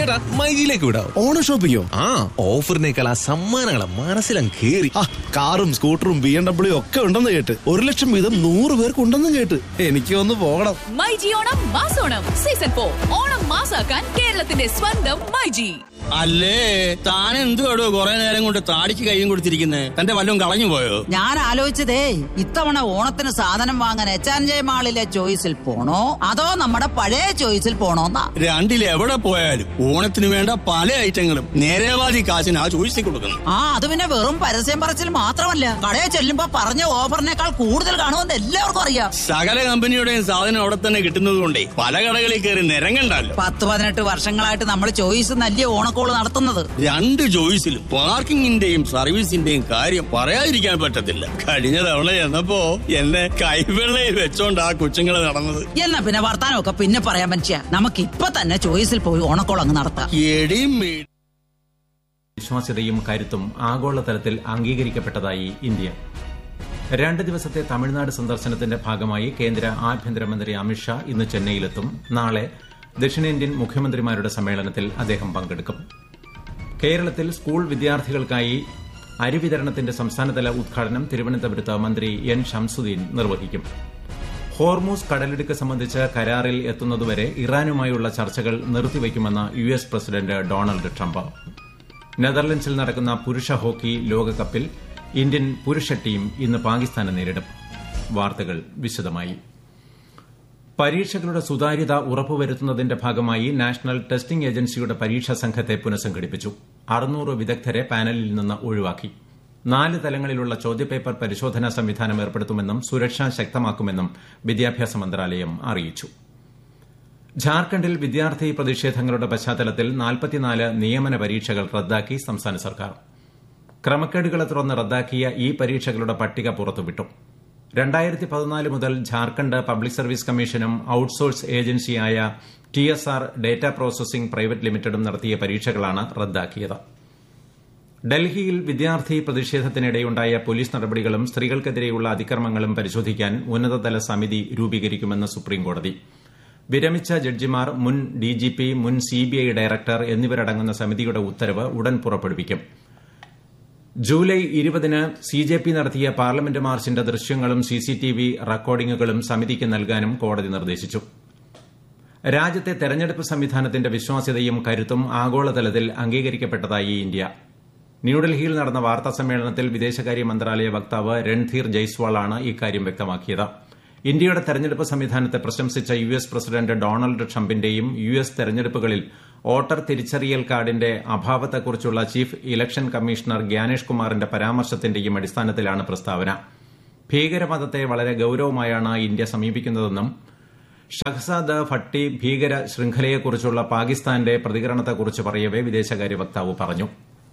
ചേട്ടാ മൈജിയിലേക്ക് വിടാം ഓണം ഷോപ്പിങ്ങോ ആ ഓഫറിനേക്കാൾ ആ സമ്മാനങ്ങളെ മനസ്സിലും കേറി ആ കാറും സ്കൂട്ടറും ബി എം ഡബ്ല്യു ഒക്കെ ഉണ്ടെന്ന് കേട്ട് ഒരു ലക്ഷം വീതം നൂറ് പേർക്ക് ഉണ്ടെന്നും കേട്ട് എനിക്ക് ഒന്ന് പോകണം മൈജി ഓണം മാസോണം സീസൺ ഫോർ ഓണം മാസാക്കാൻ കേരളത്തിന്റെ സ്വന്തം മൈജി അല്ലേ താൻ എന്തുവാടോ കുറെ നേരം കൊണ്ട് താടിക്ക് കൈയും കൊടുത്തിരിക്കുന്നേ തന്റെ വല്ലതും കളഞ്ഞു പോയോ ഞാൻ ആലോചിച്ചതേ ഇത്തവണ ഓണത്തിന് സാധനം വാങ്ങാൻ എച്ച് ആൻഡ് ജെ മാളിലെ ചോയ്സിൽ പോണോ അതോ നമ്മുടെ പഴയ ചോയ്സിൽ പോണോന്നാ രണ്ടിൽ എവിടെ പോയാലും ഓണത്തിന് വേണ്ട പല ഐറ്റങ്ങളും നേരേവാദി കാശിന് ആ ചോദിച്ചു കൊടുക്കുന്നു ആ അത് പിന്നെ വെറും പരസ്യം പറച്ചിൽ മാത്രമല്ല കടയിൽ ചെല്ലുമ്പോ പറഞ്ഞ ഓഫറിനേക്കാൾ കൂടുതൽ കാണുമെന്ന് എല്ലാവർക്കും അറിയാം സകല കമ്പനിയുടെയും സാധനം അവിടെ തന്നെ കിട്ടുന്നത് കൊണ്ടേ പല കടകളിൽ കയറി നിരങ്ങണ്ടല്ലോ പത്ത് പതിനെട്ട് വർഷങ്ങളായിട്ട് നമ്മൾ ചോയ്സ് നല്ല ഓണക്കോള് നടത്തുന്നത് രണ്ട് ചോയ്സിലും പാർക്കിങ്ങിന്റെയും സർവീസിന്റെയും കാര്യം പറയാതിരിക്കാൻ പറ്റത്തില്ല കഴിഞ്ഞ തവണ ചെന്നപ്പോ എന്നെ കൈവെള്ളയിൽ വെച്ചോണ്ട് ആ കൊച്ചുങ്ങള് നടന്നത് എന്നാ പിന്നെ വർത്താനമൊക്കെ പിന്നെ പറയാൻ പറ്റിയ നമുക്ക് ഇപ്പൊ തന്നെ ചോയ്സിൽ പോയി ഓണക്കോൾ അങ്ങ് നടത്താം എടിയും മേ- വിശ്വാസ്യതയും കരുത്തും ആഗോളതലത്തിൽ അംഗീകരിക്കപ്പെട്ടതായി ഇന്ത്യ രണ്ട് ദിവസത്തെ തമിഴ്നാട് സന്ദർശനത്തിന്റെ ഭാഗമായി കേന്ദ്ര ആഭ്യന്തരമന്ത്രി അമിത്ഷാ ഇന്ന് ചെന്നൈയിലെത്തും നാളെ ദക്ഷിണേന്ത്യൻ മുഖ്യമന്ത്രിമാരുടെ സമ്മേളനത്തിൽ അദ്ദേഹം പങ്കെടുക്കും കേരളത്തിൽ സ്കൂൾ വിദ്യാർത്ഥികൾക്കായി അരി വിതരണത്തിന്റെ സംസ്ഥാനതല ഉദ്ഘാടനം തിരുവനന്തപുരത്ത് മന്ത്രി എൻ ഷംസുദ്ദീൻ നിർവഹിക്കും ഹോർമൂസ് കടലിടുക്ക് സംബന്ധിച്ച് കരാറിൽ എത്തുന്നതുവരെ ഇറാനുമായുള്ള ചർച്ചകൾ നിർത്തിവയ്ക്കുമെന്ന് U S president Donald Trump നെതർലൻഡ്സിൽ നടക്കുന്ന പുരുഷ ഹോക്കി ലോകകപ്പിൽ ഇന്ത്യൻ പുരുഷ ടീം ഇന്ന് പാകിസ്ഥാനെ നേരിടും വാർത്തകൾ വിശദമായി പരീക്ഷകളുടെ സുതാര്യത ഉറപ്പുവരുത്തുന്നതിന്റെ ഭാഗമായി നാഷണൽ ടെസ്റ്റിംഗ് ഏജൻസിയുടെ പരീക്ഷാ സംഘത്തെ പുനഃസംഘടിപ്പിച്ചു അറുന്നൂറ് വിദഗ്ധരെ പാനലിൽ നിന്ന് ഒഴിവാക്കി നാല് തലങ്ങളിലുള്ള ചോദ്യപേപ്പർ പരിശോധനാ സംവിധാനം ഏർപ്പെടുത്തുമെന്നും സുരക്ഷ ശക്തമാക്കുമെന്നും വിദ്യാഭ്യാസ മന്ത്രാലയം അറിയിച്ചു ഝാർഖണ്ഡിൽ വിദ്യാർത്ഥി പ്രതിഷേധങ്ങളുടെ പശ്ചാത്തലത്തിൽ നാൽപ്പത്തിനാല് നിയമന പരീക്ഷകൾ റദ്ദാക്കി സംസ്ഥാന സർക്കാർ ക്രമക്കേടുകളെ തുടർന്ന് റദ്ദാക്കിയ ഈ പരീക്ഷകളുടെ പട്ടിക പുറത്തുവിട്ടു രണ്ടായിരത്തി പതിനാല് മുതൽ ഝാർഖണ്ഡ് പബ്ലിക് സർവീസ് കമ്മീഷനും ഔട്ട്സോഴ്സ് ഏജൻസിയായ T S R data processing private ലിമിറ്റഡും നടത്തിയ പരീക്ഷകളാണ് റദ്ദാക്കിയത് ഡൽഹിയിൽ വിദ്യാർത്ഥി പ്രതിഷേധത്തിനിടെയുണ്ടായ പോലീസ് നടപടികളും സ്ത്രീകൾക്കെതിരെയുള്ള അതിക്രമങ്ങളും പരിശോധിക്കാൻ ഉന്നതതല സമിതി രൂപീകരിക്കുമെന്ന് സുപ്രീംകോടതി വിരമിച്ച ജഡ്ജിമാർ മുൻ ഡിജിപി മുൻ സിബിഐ ഡയറക്ടർ എന്നിവരടങ്ങുന്ന സമിതിയുടെ ഉത്തരവ് ഉടൻ പുറപ്പെടുവിക്കും ജൂലൈ ഇരുപതിന് സി ജെ പി നടത്തിയ പാർലമെന്റ് മാർച്ചിന്റെ ദൃശ്യങ്ങളും സിസിടിവി റെക്കോർഡിംഗുകളും സമിതിക്ക് നൽകാനും കോടതി നിർദ്ദേശിച്ചു രാജ്യത്തെ തെരഞ്ഞെടുപ്പ് സംവിധാനത്തിന്റെ വിശ്വാസ്യതയും കരുത്തും ആഗോളതലത്തിൽ അംഗീകരിക്കപ്പെട്ടതായി ഇന്ത്യ ന്യൂഡൽഹിയിൽ നടന്ന വാർത്താ സമ്മേളനത്തിൽ വിദേശകാര്യ മന്ത്രാലയ വക്താവ് രൺധീർ ജയ്സ്വാളാണ് ഇക്കാര്യം വ്യക്തമാക്കിയത് ഇന്ത്യയുടെ തെരഞ്ഞെടുപ്പ് സംവിധാനത്തെ പ്രശംസിച്ച യു എസ് പ്രസിഡന്റ് ഡൊണാൾഡ് ട്രംപിന്റെയും യു എസ് തെരഞ്ഞെടുപ്പുകളിൽ വോട്ടർ തിരിച്ചറിയൽ കാർഡിന്റെ അഭാവത്തെക്കുറിച്ചുള്ള ചീഫ് ഇലക്ഷൻ കമ്മീഷണർ ഗ്യാനേഷ് കുമാറിന്റെ പരാമർശത്തിന്റെയും അടിസ്ഥാനത്തിലാണ് പ്രസ്താവന ഭീകരമതത്തെ വളരെ ഗൌരവമായാണ് ഇന്ത്യ സമീപിക്കുന്നതെന്നും ഷഹസാദ് ഭട്ടി ഭീകര ശൃംഖലയെക്കുറിച്ചുള്ള പാകിസ്ഥാന്റെ പ്രതികരണത്തെക്കുറിച്ച് പറയവെ വിദേശകാര്യ വക്താവ് പറഞ്ഞു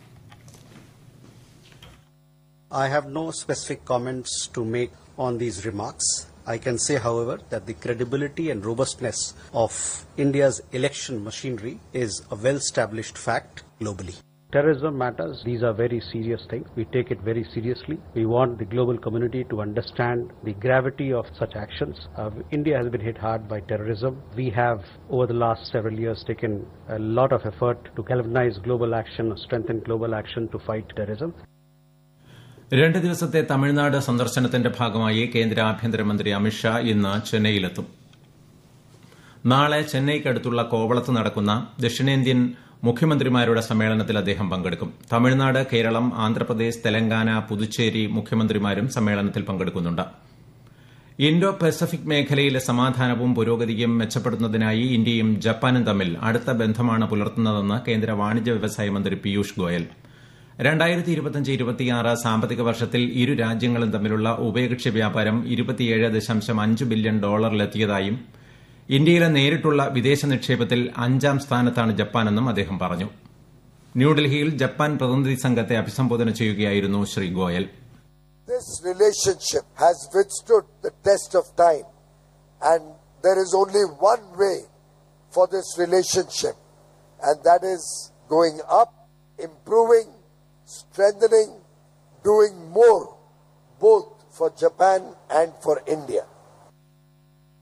I have no specific comments to make on these remarks. I can say, however, that the credibility and robustness of India's election machinery is a well established fact globally. Terrorism matters. These are very serious things. We take it very seriously. We want the global community to understand the gravity of such actions. Uh, India has been hit hard by terrorism. We have, over the last several years, taken a lot of effort to galvanize global action, strengthen global action to fight terrorism. രണ്ട് ദിവസത്തെ തമിഴ്നാട് സന്ദർശനത്തിന്റെ ഭാഗമായി കേന്ദ്ര ആഭ്യന്തരമന്ത്രി അമിത്ഷാ ഇന്ന് ചെന്നൈയിലെത്തും നാളെ ചെന്നൈക്കടുത്തുള്ള കോവളത്ത് നടക്കുന്ന ദക്ഷിണേന്ത്യൻ മുഖ്യമന്ത്രിമാരുടെ സമ്മേളനത്തിൽ അദ്ദേഹം പങ്കെടുക്കും തമിഴ്നാട് കേരളം ആന്ധ്രാപ്രദേശ് തെലങ്കാന പുതുച്ചേരി മുഖ്യമന്ത്രിമാരും സമ്മേളനത്തിൽ പങ്കെടുക്കുന്നുണ്ട് ഇൻഡോ പസഫിക് മേഖലയിലെ സമാധാനവും പുരോഗതിയും മെച്ചപ്പെടുത്തുന്നതിനായി ഇന്ത്യയും ജപ്പാനും തമ്മിൽ അടുത്ത ബന്ധമാണ് പുലർത്തുന്നതെന്ന് കേന്ദ്ര വാണിജ്യ വ്യവസായ മന്ത്രി പീയൂഷ് ഗോയൽ രണ്ടായിരത്തി ഇരുപത്തിയഞ്ച് ഇരുപത്തിയാറ് സാമ്പത്തിക വർഷത്തിൽ ഇരു രാജ്യങ്ങളും തമ്മിലുള്ള ഉഭയകക്ഷി വ്യാപാരം ഇരുപത്തിയേഴ് ദശാംശം അഞ്ച് ബില്യൺ ഡോളറിലെത്തിയതായും ഇന്ത്യയിലെ നേരിട്ടുള്ള വിദേശ നിക്ഷേപത്തിൽ അഞ്ചാം സ്ഥാനത്താണ് ജപ്പാനെന്നും അദ്ദേഹം പറഞ്ഞു ന്യൂഡൽഹിയിൽ ജപ്പാൻ പ്രതിനിധി സംഘത്തെ അഭിസംബോധന ചെയ്യുകയായിരുന്നു Shri Goyal This relationship has withstood the test of time, and there is only one way for this relationship, and that is going up, improving, strengthening, doing more, both for Japan and for India.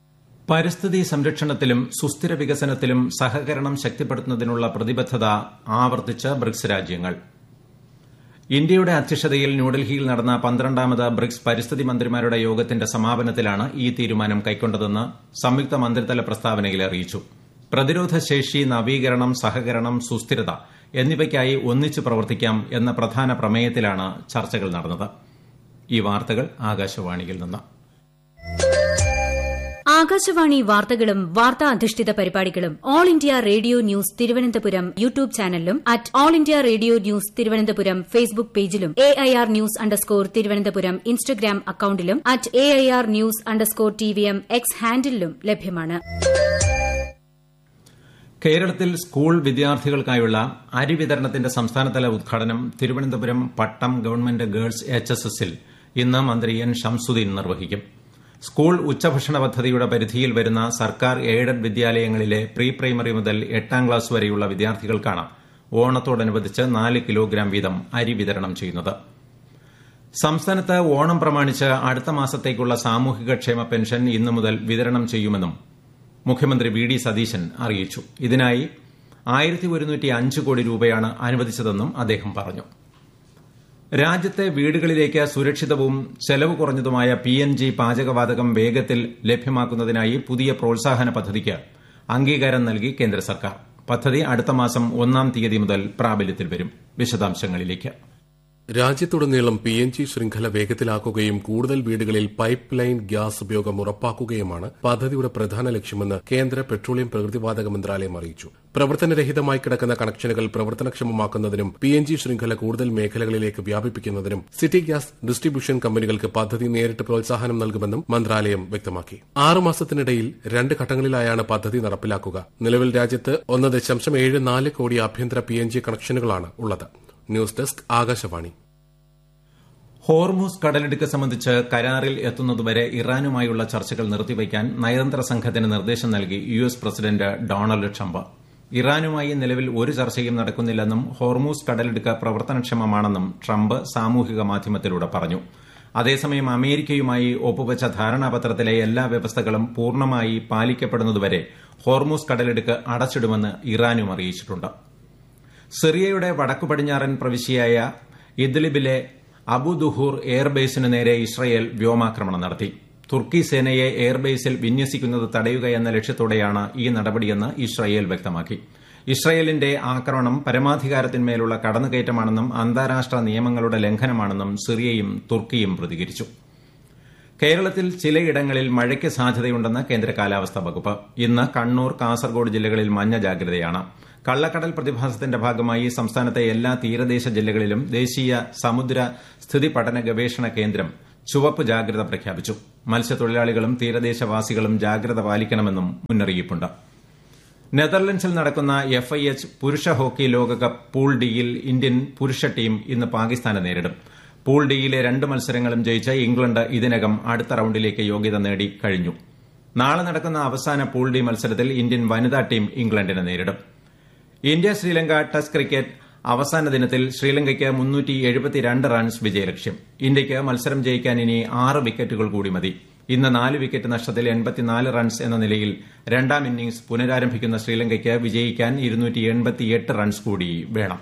പരിസ്ഥിതി സംരക്ഷണത്തിലും സുസ്ഥിര വികസനത്തിലും സഹകരണം ശക്തിപ്പെടുത്തുന്നതിനുള്ള പ്രതിബദ്ധത ആവർത്തിച്ച് BRICS രാജ്യങ്ങൾ ഇന്ത്യയുടെ അധ്യക്ഷതയിൽ ന്യൂഡൽഹിയിൽ നടന്ന പന്ത്രണ്ടാമത് ബ്രിക്സ് പരിസ്ഥിതി മന്ത്രിമാരുടെ യോഗത്തിന്റെ സമാപനത്തിലാണ് ഈ തീരുമാനം കൈക്കൊണ്ടതെന്ന് സംയുക്ത മന്ത്രിതല പ്രസ്താവനയിൽ അറിയിച്ചു പ്രതിരോധ ശേഷി നവീകരണം സഹകരണം സുസ്ഥിരത എന്നിവയ്ക്കായി ഒന്നിച്ചു പ്രവർത്തിക്കാം എന്ന പ്രധാന പ്രമേയത്തിലാണ് ചർച്ചകൾ നടന്നത് ഈ വാർത്തകൾ ആകാശവാണിയിൽ നിന്ന് ആകാശവാണി വാർത്തകളും വാർത്താ അധിഷ്ഠിത പരിപാടികളും All India Radio news Thiruvananthapuram YouTube ചാനലിലും at All India Radio news Thiruvananthapuram Facebook പേജിലും A I R news underscore Thiruvananthapuram Instagram അക്കൌണ്ടിലും at A I R news underscore T V M X ഹാൻഡിലും ലഭ്യമാണ് കേരളത്തിൽ സ്കൂൾ വിദ്യാർത്ഥികൾക്കായുള്ള അരി വിതരണത്തിന്റെ സംസ്ഥാനതല ഉദ്ഘാടനം Thiruvananthapuram Pattom government girls H S എസിൽ ഇന്ന് മന്ത്രി എൻ ഷംസുദ്ദീൻ നിർവഹിക്കും സ്കൂൾ ഉച്ചഭക്ഷണ പദ്ധതിയുടെ പരിധിയിൽ വരുന്ന സർക്കാർ എയ്ഡഡ് വിദ്യാലയങ്ങളിലെ പ്രീ പ്രൈമറി മുതൽ എട്ടാം ക്ലാസ് വരെയുള്ള വിദ്യാർത്ഥികൾക്കാണ് ഓണത്തോടനുബന്ധിച്ച് നാല് കിലോഗ്രാം വീതം അരി വിതരണം ചെയ്യുന്നത് സംസ്ഥാനത്ത് ഓണം പ്രമാണിച്ച് അടുത്ത മാസത്തേക്കുള്ള സാമൂഹിക ക്ഷേമ പെൻഷൻ ഇന്നു മുതൽ വിതരണം ചെയ്യുമെന്നും മുഖ്യമന്ത്രി വി ഡി സതീശൻ അറിയിച്ചു ഇതിനായി ആയിരത്തി ഒരുന്നൂറ്റി അഞ്ച് കോടി രൂപയാണ് അനുവദിച്ചതെന്നും അദ്ദേഹം പറഞ്ഞു രാജ്യത്തെ വീടുകളിലേക്ക് സുരക്ഷിതവും ചെലവ് കുറഞ്ഞതുമായ പി എൻ ജി പാചകവാതകം വേഗത്തിൽ ലഭ്യമാക്കുന്നതിനായി പുതിയ പ്രോത്സാഹന പദ്ധതിക്ക് അംഗീകാരം നൽകി കേന്ദ്ര സർക്കാർ പദ്ധതി അടുത്ത മാസം ഒന്നാം തീയതി മുതൽ പ്രാബല്യത്തിൽ വരും വിശദാംശങ്ങളിലേക്ക് രാജ്യത്തുടനീളം പി എൻ ജി ശൃംഖല വേഗത്തിലാക്കുകയും കൂടുതൽ വീടുകളിൽ പൈപ്പ് ലൈൻ ഗ്യാസ് ഉപയോഗം ഉറപ്പാക്കുകയുമാണ് പദ്ധതിയുടെ പ്രധാന ലക്ഷ്യമെന്ന് കേന്ദ്ര പെട്രോളിയം പ്രകൃതിവാതക മന്ത്രാലയം അറിയിച്ചു പ്രവർത്തനരഹിതമായി കിടക്കുന്ന കണക്ഷനുകൾ പ്രവർത്തനക്ഷമമാക്കുന്നതിനും പി എൻ ജി ശൃംഖല കൂടുതൽ മേഖലകളിലേക്ക് വ്യാപിപ്പിക്കുന്നതിനും സിറ്റി ഗ്യാസ് ഡിസ്ട്രിബ്യൂഷൻ കമ്പനികൾക്ക് പദ്ധതി നേരിട്ട് പ്രോത്സാഹനം നൽകുമെന്നും മന്ത്രാലയം വ്യക്തമാക്കി ആറ് മാസത്തിനിടയിൽ രണ്ട് ഘട്ടങ്ങളിലായാണ് പദ്ധതി നടപ്പിലാക്കുക നിലവിൽ രാജ്യത്ത് ഒന്ന് ദശാംശം ഏഴ് നാല് കോടി ആഭ്യന്തര പി എൻ ജി കണക്ഷനുകളാണ് ഉള്ളത് ന്യൂസ് ഡെസ്ക് ആകാശവാണി ഹോർമൂസ് കടലിടുക്ക് സംബന്ധിച്ച് കരാറിൽ എത്തുന്നതുവരെ ഇറാനുമായുള്ള ചർച്ചകൾ നിർത്തിവയ്ക്കാൻ നയതന്ത്ര സംഘത്തിന് നിർദ്ദേശം നൽകി U S president Donald Trump ഇറാനുമായി നിലവിൽ ഒരു ചർച്ചയും നടക്കുന്നില്ലെന്നും ഹോർമൂസ് കടലിടുക്ക് പ്രവർത്തനക്ഷമമാണെന്നും ട്രംപ് സാമൂഹിക മാധ്യമത്തിലൂടെ പറഞ്ഞു അതേസമയം അമേരിക്കയുമായി ഒപ്പുവച്ച ധാരണാപത്രത്തിലെ എല്ലാ വ്യവസ്ഥകളും പൂർണ്ണമായി പാലിക്കപ്പെടുന്നതുവരെ ഹോർമൂസ് കടലിടുക്ക് അടച്ചിടുമെന്ന് ഇറാനും അറിയിച്ചിട്ടുണ്ട് സിറിയയുടെ വടക്കു പടിഞ്ഞാറൻ പ്രവിശ്യയായ ഇദ്ലിബിലെ അബുദുഹൂർ എയർബേസിനു നേരെ ഇസ്രയേൽ വ്യോമാക്രമണം നടത്തി തുർക്കി സേനയെ എയർബേസിൽ വിന്യസിക്കുന്നത് തടയുക എന്ന ലക്ഷ്യത്തോടെയാണ് ഈ നടപടിയെന്ന് ഇസ്രയേൽ വ്യക്തമാക്കി ഇസ്രയേലിന്റെ ആക്രമണം പരമാധികാരത്തിന്മേലുള്ള കടന്നുകയറ്റമാണെന്നും അന്താരാഷ്ട്ര നിയമങ്ങളുടെ ലംഘനമാണെന്നും സിറിയയും തുർക്കിയും പ്രതികരിച്ചു കേരളത്തിൽ ചിലയിടങ്ങളിൽ മഴയ്ക്ക് സാധ്യതയുണ്ടെന്ന് കേന്ദ്ര കാലാവസ്ഥാ വകുപ്പ് ഇന്ന് കണ്ണൂർ കാസർഗോഡ് ജില്ലകളിൽ മഞ്ഞ ജാഗ്രതയാണ് കള്ളക്കടൽ പ്രതിഭാസത്തിന്റെ ഭാഗമായി സംസ്ഥാനത്തെ എല്ലാ തീരദേശ ജില്ലകളിലും ദേശീയ സമുദ്ര സ്ഥിതി പഠന ഗവേഷണ കേന്ദ്രം ചുവപ്പ് ജാഗ്രത പ്രഖ്യാപിച്ചു മത്സ്യത്തൊഴിലാളികളും തീരദേശവാസികളും ജാഗ്രത പാലിക്കണമെന്നും മുന്നറിയിപ്പുണ്ട് നെതർലൻഡ്സിൽ നടക്കുന്ന എഫ് ഐ എച്ച് പുരുഷ ഹോക്കി ലോകകപ്പ് പൂൾ ഡിയിൽ ഇന്ത്യൻ പുരുഷ ടീം ഇന്ന് പാകിസ്ഥാനെ നേരിടും പൂൾ ഡിയിലെ രണ്ട് മത്സരങ്ങളും ജയിച്ച് ഇംഗ്ലണ്ട് ഇതിനകം അടുത്ത റൌണ്ടിലേക്ക് യോഗ്യത നേടി കഴിഞ്ഞു നാളെ നടക്കുന്ന അവസാന പൂൾ ഡി മത്സരത്തിൽ ഇന്ത്യൻ വനിതാ ടീം ഇംഗ്ലണ്ടിനെ നേരിടും ഇന്ത്യ ശ്രീലങ്ക ടെസ്റ്റ് ക്രിക്കറ്റ് അവസാന ദിനത്തിൽ ശ്രീലങ്കയ്ക്ക് റൺസ് വിജയലക്ഷ്യം ഇന്ത്യയ്ക്ക് മത്സരം ജയിക്കാൻ ഇനി ആറ് വിക്കറ്റുകൾ കൂടി മതി ഇന്ന് നാല് വിക്കറ്റ് നഷ്ടത്തിൽ റൺസ് എന്ന നിലയിൽ രണ്ടാം ഇന്നിംഗ്സ് പുനരാരംഭിക്കുന്ന ശ്രീലങ്കയ്ക്ക് വിജയിക്കാൻ റൺസ് കൂടി വേണം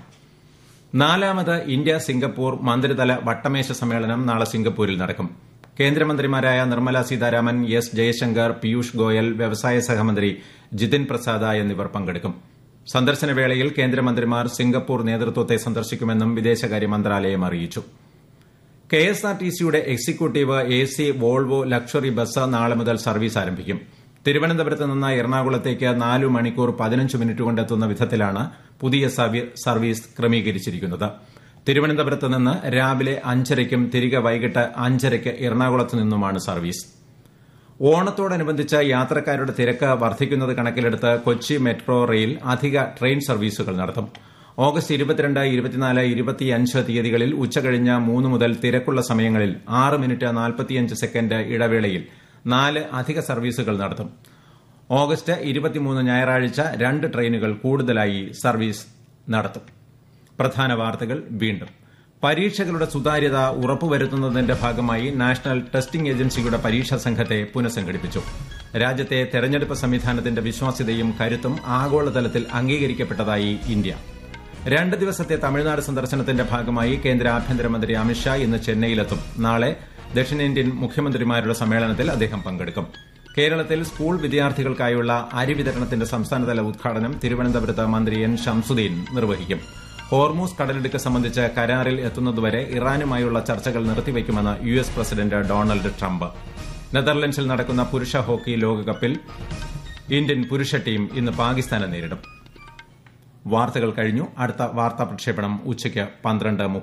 നാലാമത് ഇന്ത്യ സിംഗപ്പൂർ മന്ത്രിതല വട്ടമേശ സമ്മേളനം നാളെ സിംഗപ്പൂരിൽ നടക്കും കേന്ദ്രമന്ത്രിമാരായ നിർമ്മല സീതാരാമൻ എസ് ജയശങ്കർ പീയൂഷ് ഗോയൽ വ്യവസായ സഹമന്ത്രി ജിതിൻ പ്രസാദ എന്നിവർ പങ്കെടുക്കും സന്ദർശന വേളയിൽ കേന്ദ്രമന്ത്രിമാർ സിംഗപ്പൂർ നേതൃത്വത്തെ സന്ദർശിക്കുമെന്നും വിദേശകാര്യ മന്ത്രാലയം അറിയിച്ചു കെഎസ്ആർടിസിയുടെ executive A C Volvo luxury bus നാളെ മുതൽ സർവീസ് ആരംഭിക്കും തിരുവനന്തപുരത്ത് നിന്ന് എറണാകുളത്തേക്ക് നാലു മണിക്കൂർ പതിനഞ്ച് മിനിറ്റ് കൊണ്ടെത്തുന്ന വിധത്തിലാണ് പുതിയ സർവീസ് ക്രമീകരിച്ചിരിക്കുന്നത് തിരുവനന്തപുരത്ത് നിന്ന് രാവിലെ അഞ്ചരയ്ക്കും തിരികെ വൈകിട്ട് അഞ്ചരയ്ക്ക് എറണാകുളത്ത് നിന്നുമാണ് സർവീസ് ഓണത്തോടനുബന്ധിച്ച് യാത്രക്കാരുടെ തിരക്ക് വർദ്ധിക്കുന്നത് കണക്കിലെടുത്ത് കൊച്ചി മെട്രോ റെയിൽ അധിക ട്രെയിൻ സർവീസുകൾ നടത്തും ഓഗസ്റ്റ് ഇരുപത്തിരണ്ട് ഇരുപത്തിനാല് ഇരുപത്തിയഞ്ച് തീയതികളിൽ ഉച്ചകഴിഞ്ഞ് മൂന്ന് മുതൽ തിരക്കുള്ള സമയങ്ങളിൽ ആറ് മിനിറ്റ് നാൽപ്പത്തിയഞ്ച് സെക്കൻഡ് ഇടവേളയിൽ നാല് അധിക സർവീസുകൾ നടത്തും ഓഗസ്റ്റ് ഇരുപത്തിമൂന്ന് ഞായറാഴ്ച രണ്ട് ട്രെയിനുകൾ കൂടുതലായി സർവീസ് നടത്തും പ്രധാന വാർത്തകൾ വീണ്ടും പരീക്ഷകളുടെ സുതാര്യത ഉറപ്പുവരുത്തുന്നതിന്റെ ഭാഗമായി നാഷണൽ ടെസ്റ്റിംഗ് ഏജൻസിയുടെ പരീക്ഷാ സംഘത്തെ പുനഃസംഘടിപ്പിച്ചു രാജ്യത്തെ തെരഞ്ഞെടുപ്പ് സംവിധാനത്തിന്റെ വിശ്വാസ്യതയും കരുത്തും ആഗോളതലത്തിൽ അംഗീകരിക്കപ്പെട്ടതായി ഇന്ത്യ രണ്ട് ദിവസത്തെ തമിഴ്നാട് സന്ദർശനത്തിന്റെ ഭാഗമായി കേന്ദ്ര ആഭ്യന്തരമന്ത്രി അമിത്ഷാ ഇന്ന് ചെന്നൈയിലെത്തും നാളെ ദക്ഷിണേന്ത്യൻ മുഖ്യമന്ത്രിമാരുടെ സമ്മേളനത്തിൽ അദ്ദേഹം പങ്കെടുക്കും കേരളത്തിൽ സ്കൂൾ വിദ്യാർത്ഥികൾക്കായുള്ള അരി വിതരണത്തിന്റെ സംസ്ഥാനതല ഉദ്ഘാടനം തിരുവനന്തപുരത്ത് മന്ത്രി എൻ ഷംസുദ്ദീൻ നിർവഹിക്കും ഹോർമൂസ് കടലിടുക്ക് സംബന്ധിച്ച് കരാറിൽ എത്തുന്നതുവരെ ഇറാനുമായുള്ള ചർച്ചകൾ നിർത്തിവയ്ക്കുമെന്ന് U S president Donald Trump നെതർലൻഡ്സിൽ നടക്കുന്ന പുരുഷ ഹോക്കി ലോകകപ്പിൽ ഇന്ത്യൻ പുരുഷ ടീം ഇന്ന് പാകിസ്ഥാനെ നേരിടും വാർത്തകൾ കഴിഞ്ഞു അടുത്ത വാർത്താ പ്രക്ഷേപണം ഉച്ചയ്ക്ക് പന്ത്രണ്ട്